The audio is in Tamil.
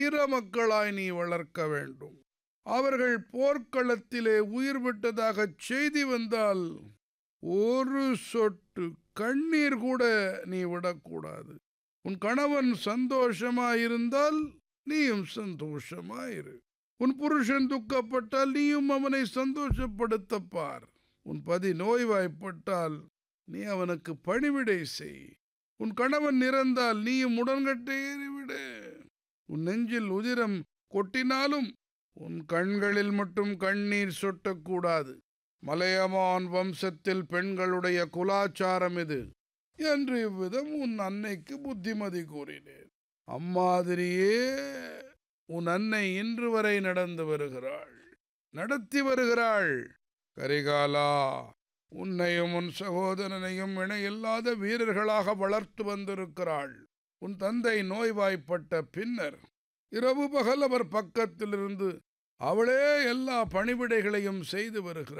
வீர மக்களாய் நீ வளர்க்க வேண்டும் அவர்கள் போர்க்களத்திலே உயிர் விட்டதாக செய்தி வந்தால் ஒரு சொட்டு கண்ணீர் கூட நீ விடக்கூடாது உன் கணவன் சந்தோஷமாயிருந்தால் நீயும் சந்தோஷமாயிரு உன் புருஷன் துக்கப்பட்டால் நீயும் அவனை சந்தோஷப்படுத்தப் பார் உன் பதி நோய்வாய்ப்பட்டால் நீ அவனுக்கு பணிவிடை செய் உன் கணவன் இறந்தால் நீயும் உடன்கட்டை ஏறிவிடு உன் நெஞ்சில் உதிரம் கொட்டினாலும் உன் கண்களில் மட்டும் கண்ணீர் சொட்டக்கூடாது மலையமான் வம்சத்தில் பெண்களுடைய குலாச்சாரம் இது என்று இவ்விதம் உன் அன்னைக்கு புத்திமதி கூறினேன் அம்மாதிரியே உன் அன்னை இன்று வரை நடந்து வருகிறாள் நடத்தி வருகிறாள் கரிகாலா உன்னையும் உன் சகோதரனையும் இணையில்லாத வீரர்களாக வளர்த்து வந்திருக்கிறாள் உன் தந்தை நோய்வாய்ப்பட்ட பின்னர் இரவு பகல் அவர் பக்கத்திலிருந்து அவளே எல்லா பணிவிடைகளையும் செய்து வருகிறாள்